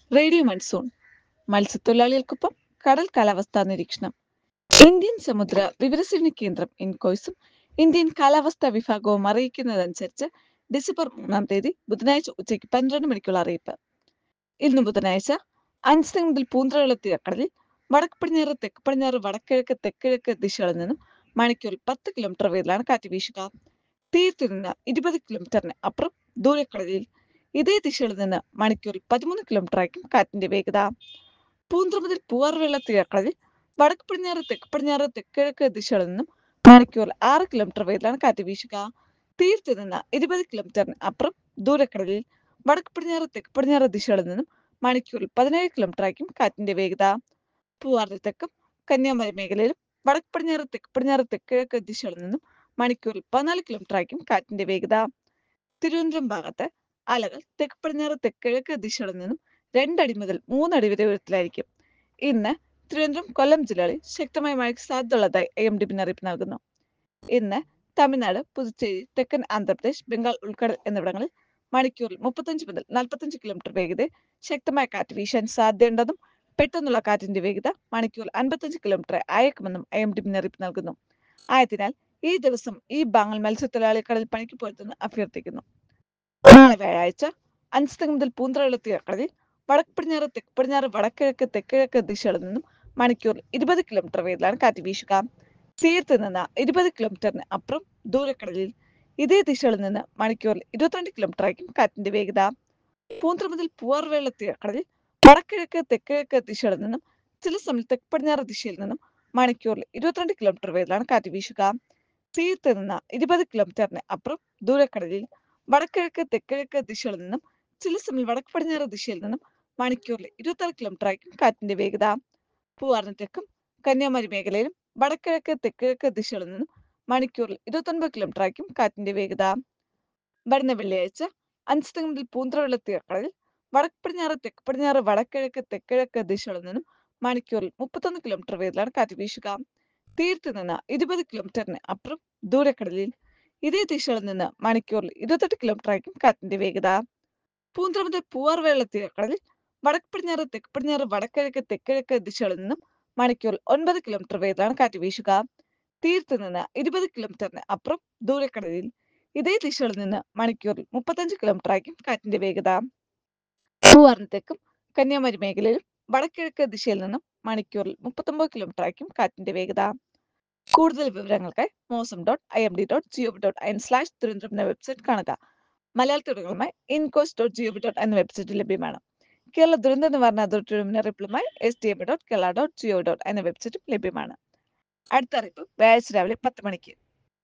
radio monsoon മത്സ്യത്തൊഴിലാളികൾക്കൊപ്പം കടൽ കാലാവസ്ഥാ നിരീക്ഷണം ഇന്ത്യൻ സമുദ്ര വിവരസേവന കേന്ദ്രം ഇൻകോയ്സും ഇന്ത്യൻ കാലാവസ്ഥാ വിഭാഗവും അറിയിക്കുന്നതനുസരിച്ച് ഡിസംബർ മൂന്നാം തീയതി ബുധനാഴ്ച ഉച്ചയ്ക്ക് പന്ത്രണ്ട് മണിക്കുള്ള അറിയിപ്പ് ഇന്ന് ബുധനാഴ്ച അഞ്ച് മുതൽ പൂന്തറയുള്ള തീരക്കടലിൽ വടക്ക് പടിഞ്ഞാറ് തെക്ക് പടിഞ്ഞാറ് വടക്കിഴക്ക് തെക്കിഴക്ക് ദിശകളിൽ നിന്നും മണിക്കൂറിൽ പത്ത് കിലോമീറ്റർ വേഗത്തിലാണ് കാറ്റ് വീശുക തീരത്തു നിന്ന് ഇരുപത് കിലോമീറ്ററിന് അപ്പുറം ദൂരക്കടലിൽ ഇതേ ദിശയിൽ നിന്ന് മണിക്കൂറിൽ പതിമൂന്ന് കിലോമീറ്റർ ആയിരിക്കും കാറ്റിന്റെ വേഗത പൂന്തറ മുതൽ പൂവാറുവെള്ള തീരക്കടലിൽ വടക്ക് പടിഞ്ഞാറ് തെക്ക് പടിഞ്ഞാറ് തെക്കിഴക്ക് ദിശകളിൽ നിന്നും മണിക്കൂറിൽ ആറ് കിലോമീറ്റർ വേഗത്തിലാണ് കാറ്റ് വീശുക തീരത്ത് നിന്ന് ഇരുപത് കിലോമീറ്ററിന് അപ്പുറം ദൂരക്കടലിൽ വടക്ക് പടിഞ്ഞാറ് തെക്ക് പടിഞ്ഞാറ് ദിശകളിൽ നിന്നും മണിക്കൂറിൽ പതിനേഴ് കിലോമീറ്റർ ആയിരിക്കും കാറ്റിന്റെ വേഗത പൂവാറിന് തെക്കും കന്യാകുമാരി മേഖലയിലും വടക്ക് പടിഞ്ഞാറ് തെക്ക് പടിഞ്ഞാറ് തെക്കിഴക്ക് ദിശകളിൽ നിന്നും മണിക്കൂറിൽ പതിനാല് കിലോമീറ്റർ ആയിരിക്കും കാറ്റിന്റെ വേഗത തിരുവനന്തപുരം ഭാഗത്ത് അലകൾ തെക്ക് പടിഞ്ഞാറ് തെക്കിഴക്ക് ദിശകളിൽ നിന്നും രണ്ടടി മുതൽ മൂന്നടി വരെ ഉയരത്തിലായിരിക്കും ഇന്ന് തിരുവനന്തപുരം കൊല്ലം ജില്ലകളിൽ ശക്തമായ മഴയ്ക്ക് സാധ്യതയുള്ളതായി ഐ എം ഡി മുന്നറിയിപ്പ് നൽകുന്നു ഇന്ന് തമിഴ്നാട് പുതുച്ചേരി തെക്കൻ ആന്ധ്രാപ്രദേശ് ബംഗാൾ ഉൾക്കടൽ എന്നിവിടങ്ങളിൽ മണിക്കൂറിൽ മുപ്പത്തഞ്ച് മുതൽ നാൽപ്പത്തഞ്ച് കിലോമീറ്റർ വേഗതയിൽ ശക്തമായ കാറ്റ് വീശാൻ സാധ്യതയുണ്ടെന്നും പെട്ടെന്നുള്ള കാറ്റിന്റെ വേഗത മണിക്കൂറിൽ അൻപത്തഞ്ച് കിലോമീറ്റർ അയക്കുമെന്നും ഐ എം ഡി മുന്നറിയിപ്പ് നൽകുന്നു ആയതിനാൽ ഈ ദിവസം ഈ ബാങ്ങൽ മത്സ്യത്തൊഴിലാളി കടൽ പണിക്ക് പോയതെന്ന് അഭ്യർത്ഥിക്കുന്നു നാളെ വ്യാഴാഴ്ച അഞ്ച് മുതൽ പൂന്തറയുള്ള തീരക്കടലിൽ വടക്ക് പടിഞ്ഞാറ് തെക്ക് പടിഞ്ഞാറ് വടക്കിഴക്ക് തെക്കിഴക്ക് ദിശകളിൽ നിന്നും മണിക്കൂറിൽ ഇരുപത് കിലോമീറ്റർ വേഗത്തിലാണ് കാറ്റ് വീശുക തീരത്ത് നിന്ന് ഇരുപത് കിലോമീറ്ററിന് അപ്പുറം ദൂരക്കടലിൽ ഇതേ ദിശകളിൽ നിന്ന് മണിക്കൂറിൽ ഇരുപത്തിരണ്ട് കിലോമീറ്റർ ആയിരിക്കും കാറ്റിന്റെ വേഗത പൂന്തറ മുതൽ പൂവാറുവേള തീരക്കടലിൽ വടക്കിഴക്ക് തെക്കിഴക്ക് ദിശകളിൽ നിന്നും ചില സമയം തെക്ക് പടിഞ്ഞാറ് ദിശയിൽ നിന്നും മണിക്കൂറിൽ ഇരുപത്തിരണ്ട് കിലോമീറ്റർ വേഗത്തിലാണ് കാറ്റ് വീശുക തീരത്ത് നിന്ന് ഇരുപത് കിലോമീറ്ററിന് അപ്പുറം ദൂരക്കടലിൽ വടക്കിഴക്ക് തെക്കിഴക്ക് ദിശകളിൽ നിന്നും ചില സമയം വടക്ക് പടിഞ്ഞാറ് ദിശയിൽ നിന്നും മണിക്കൂറിൽ ഇരുപത്തി കിലോമീറ്റർ ആയിരിക്കും കാറ്റിന്റെ വേഗത പൂവാറിന് തെക്കും കന്യാകുമാരി മേഖലയിലും വടക്കിഴക്ക് തെക്കിഴക്ക് ദിശകളിൽ നിന്നും മണിക്കൂറിൽ ഇരുപത്തൊൻപത് കിലോമീറ്റർ ആയിരിക്കും കാറ്റിന്റെ വേഗത വരുന്ന വെള്ളിയാഴ്ച അഞ്ച് മുതൽ പൂന്തറവെള്ള തീരക്കടലിൽ വടക്ക് പടിഞ്ഞാറ് തെക്ക് പടിഞ്ഞാറ് വടക്കിഴക്ക് തെക്കിഴക്ക് ദിശകളിൽ നിന്നും മണിക്കൂറിൽ മുപ്പത്തൊന്ന് കിലോമീറ്റർ വേഗത്തിലാണ് കാറ്റ് വീശുക തീരത്ത് നിന്ന് ഇരുപത് കിലോമീറ്ററിന് അപ്പുറം ദൂരക്കടലിൽ ഇതേ ദിശയിൽ നിന്ന് മണിക്കൂറിൽ ഇരുപത്തെട്ട് കിലോമീറ്റർ ആയിരിക്കും കാറ്റിന്റെ വേഗത പൂന്തറ മുതൽ പൂവാർവേള തീരക്കടലിൽ വടക്ക് പടിഞ്ഞാറ് തെക്ക് പടിഞ്ഞാറ് വടക്കിഴക്ക് തെക്കിഴക്ക് ദിശകളിൽ നിന്നും മണിക്കൂറിൽ ഒൻപത് കിലോമീറ്റർ വേഗത്തിലാണ് കാറ്റ് വീശുക തീരത്ത് നിന്ന് ഇരുപത് കിലോമീറ്ററിന് അപ്പുറം ദൂരക്കടലിൽ ഇതേ ദിശയിൽ നിന്ന് മണിക്കൂറിൽ മുപ്പത്തഞ്ച് കിലോമീറ്റർ ആയിരിക്കും കാറ്റിന്റെ വേഗത പൂവാറിന് തെക്കും കന്യാകുമാരി മേഖലയിലും വടക്കിഴക്ക് ദിശയിൽ നിന്നും മണിക്കൂറിൽ മുപ്പത്തൊമ്പത് കിലോമീറ്റർ ആയിരിക്കും കാറ്റിന്റെ വേഗത കൂടുതൽ വിവരങ്ങൾക്കായി mausam dot I M D dot gov dot in slash Thiruvananthapuram എന്ന വെബ്സൈറ്റ് കാണുക മലയാളത്തിലുമായി ഇൻകോസ് ഡോട്ട് ജിഒവി ഡോട്ട് എന്ന വെബ്സൈറ്റ് ലഭ്യമാണ് കേരള ദുരന്ത നിവാരണ അതോറിറ്റിയുടെ മുന്നറിയിപ്പുമായി S D M dot Kerala dot gov dot എന്ന വെബ്സൈറ്റും ലഭ്യമാണ് അടുത്ത അറിയിപ്പ് വ്യാഴാഴ്ച രാവിലെ പത്ത് മണിക്ക്